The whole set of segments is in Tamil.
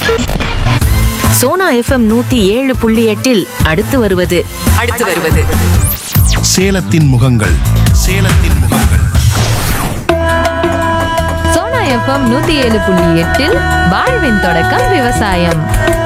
சோனா எஃப்எம் நூத்தி ஏழு புள்ளி எட்டில் அடுத்து வருவது அடுத்து வருவது சேலத்தின் முகங்கள் சேலத்தின் முகங்கள் சோனா எஃப்எம் நூத்தி ஏழு புள்ளி எட்டில் வாழ்வின் தொடக்கம் விவசாயம்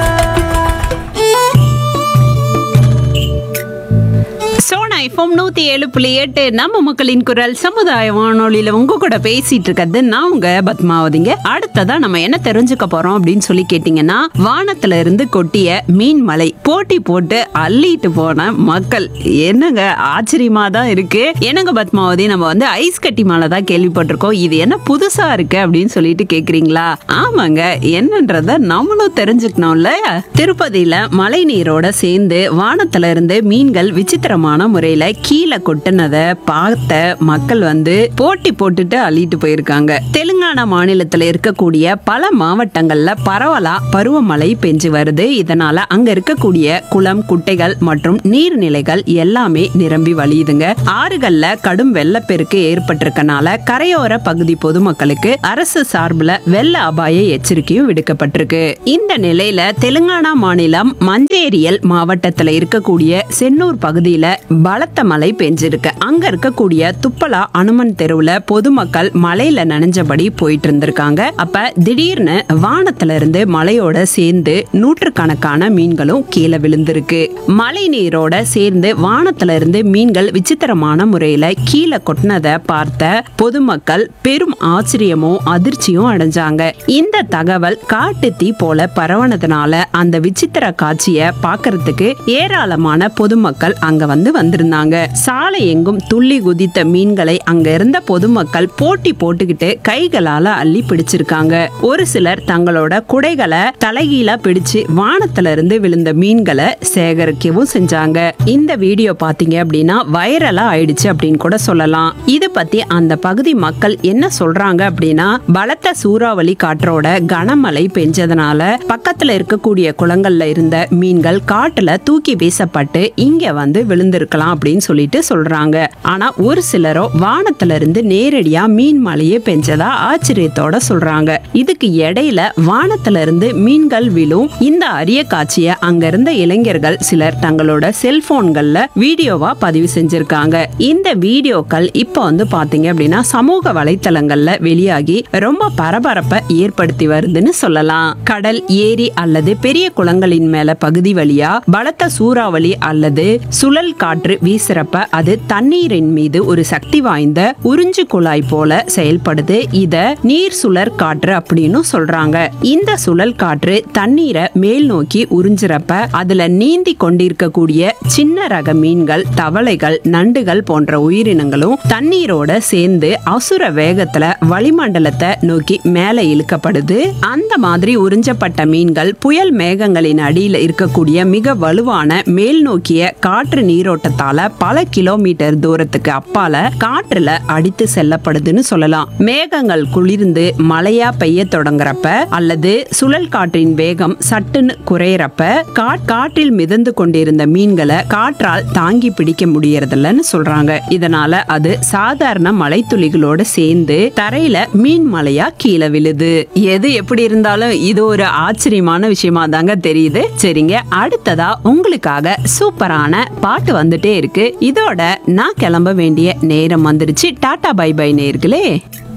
சோனா எஃப்எம் நூத்தி ஏழு புள்ளி எட்டு நம்ம மக்களின் குரல் சமுதாய வானொலியில உங்க கூட பேசிட்டு இருக்கிறது நான் உங்க பத்மாவதிங்க அடுத்ததா நம்ம என்ன தெரிஞ்சுக்க போறோம் அப்படின்னு சொல்லி கேட்டீங்கன்னா வானத்துல இருந்து கொட்டிய மீன் மலை போட்டி போட்டு அள்ளிட்டு போன மக்கள் என்னங்க ஆச்சரியமா தான் இருக்கு என்னங்க பத்மாவதி நம்ம வந்து ஐஸ் கட்டி மலை தான் கேள்விப்பட்டிருக்கோம் இது என்ன புதுசா இருக்கு அப்படின்னு சொல்லிட்டு கேக்குறீங்களா ஆமாங்க என்னன்றத நம்மளும் தெரிஞ்சுக்கணும்ல திருப்பதியில மழை நீரோட சேர்ந்து வானத்துல இருந்து மீன்கள் விசித்திரமான முறையில கீழே கொட்டினதை பார்த்த மக்கள் வந்து போட்டி போட்டுட்டு அள்ளிட்டு போயிருக்காங்க தெலுங்கானா மாநிலத்துல இருக்கக்கூடிய பல மாவட்டங்கள்ல பரவலா பருவமழை பெஞ்சு வருது இதனால அங்க இருக்கக்கூடிய குளம் குட்டைகள் மற்றும் நீர்நிலைகள் எல்லாமே நிரம்பி வழியுதுங்க ஆறுகள்ல கடும் வெள்ளப்பெருக்கு ஏற்பட்டிருக்கனால கரையோர பகுதி பொதுமக்களுக்கு அரசு சார்புல வெள்ள அபாய எச்சரிக்கையும் விடுக்கப்பட்டிருக்கு இந்த நிலையில தெலுங்கானா மாநிலம் மஞ்சேரியல் மாவட்டத்துல இருக்கக்கூடிய சென்னூர் பகுதியில பலத்த மழை பெஞ்சிருக்கு அங்க இருக்கக்கூடிய துப்பலா அனுமன் தெருவுல பொதுமக்கள் மழையில நனைஞ்சபடி போயிட்டு இருந்திருக்காங்க அப்ப திடீர்னு வானத்துல இருந்து மழையோட சேர்ந்து நூற்றுக்கணக்கான மீன்களும் கீழே விழுந்திருக்கு மழை நீரோட சேர்ந்து வானத்துல இருந்து மீன்கள் விசித்திரமான முறையில கீழே கொட்டினதை பார்த்த பொதுமக்கள் பெரும் ஆச்சரியமும் அதிர்ச்சியும் அடைஞ்சாங்க இந்த தகவல் காட்டு தீ போல பரவனதுனால அந்த விசித்திர காட்சிய பார்க்கறதுக்கு ஏராளமான பொதுமக்கள் அங்க வந்து வந்திருந்தாங்க சாலை எங்கும் துள்ளி குதித்த மீன்களை அங்க இருந்த பொதுமக்கள் போட்டி போட்டுக்கிட்டு கைகளால அள்ளி பிடிச்சிருக்காங்க ஒரு சிலர் தங்களோட குடைகளை தலைகீழா பிடிச்சு வானத்துல இருந்து விழுந்த மீன்களை சேகரிக்கவும் செஞ்சாங்க இந்த வீடியோ பாத்தீங்க அப்படின்னா வைரலா ஆயிடுச்சு அப்படின்னு கூட சொல்லலாம் இது பத்தி அந்த பகுதி மக்கள் என்ன சொல்றாங்க அப்படின்னா பலத்த சூறாவளி காற்றோட கனமழை பெஞ்சதுனால பக்கத்துல இருக்கக்கூடிய குளங்கள்ல இருந்த மீன்கள் காட்டுல தூக்கி வீசப்பட்டு இங்க வந்து விழுந்திருக்கலாம் அப்படின்னு சொல்லிட்டு சொல்றாங்க ஆனா ஒரு சிலரோ வானத்துல இருந்து நேரடியா மீன் மழையே பெஞ்சதா ஆச்சரியத்தோட சொல்றாங்க இதுக்கு இடையில வானத்துல இருந்து மீன்கள் விழும் இந்த அரிய காட்சிய அங்க இருந்த இளைஞர்கள் சிலர் தங்களோட செல்போன்கள்ல வீடியோவா பதிவு செஞ்சிருக்காங்க இந்த வீடியோக்கள் இப்போ வந்து பாத்தீங்க அப்படின்னா சமூக வலைத்தளங்கள்ல வெளியாகி ரொம்ப பரபரப்பை ஏற்படுத்தி வருதுன்னு சொல்லலாம் கடல் ஏரி அல்லது பெரிய குளங்களின் மேல பகுதி வழியா பலத்த சூறாவளி அல்லது சுழல் காற்று வீசுறப்ப அது தண்ணீரின் மீது ஒரு சக்தி வாய்ந்த உறிஞ்சு குழாய் போல செயல்படுது இத நீர் சுழற் காற்று அப்படின்னு சொல்றாங்க இந்த சுழல் காற்று தண்ணீரை மேல் நோக்கி உறிஞ்சிறப்ப அதுல நீந்தி கொண்டிருக்கக்கூடிய சின்ன ரக மீன்கள் தவளைகள் நண்டுகள் போன்ற உயிரினங்களும் தண்ணீரோட சேர்ந்து அசுர வேகத்துல வளிமண்டலத்தை நோக்கி மேலே இழுக்கப்படுது அந்த மாதிரி உறிஞ்சப்பட்ட மீன்கள் புயல் மேகங்களின் அடியில இருக்கக்கூடிய மிக வலுவான மேல் நோக்கிய காற்று நீரோட்டத்தால பல கிலோமீட்டர் தூரத்துக்கு அப்பால காற்றுல அடித்து செல்லப்படுதுன்னு சொல்லலாம் மேகங்கள் குளிர்ந்து மழையா பெய்ய தொடங்குறப்ப அல்லது சுழல் காற்றின் வேகம் சட்டுன்னு குறையறப்ப காட் காற்றில் மிதந்து கொண்டிருந்த மீன்களை காற்றால் தாங்கி பிடிக்க முடியறதில்லன்னு சொல்றாங்க இதனால அது சாதாரண மழைத்துளிகளோட சேர்ந்து தரையில மீன் மலையா கீழே விழுது எது எப்படி இருந்தாலும் இது ஒரு ஆச்சரியமான விஷயமா தாங்க தெரியுது சரிங்க அடுத்ததா உங்களுக்காக சூப்பரான பாட்டு வந்துட்டே இருக்கு இதோட நான் கிளம்ப வேண்டிய நேரம் வந்துருச்சு டாடா பை பை நேர்களே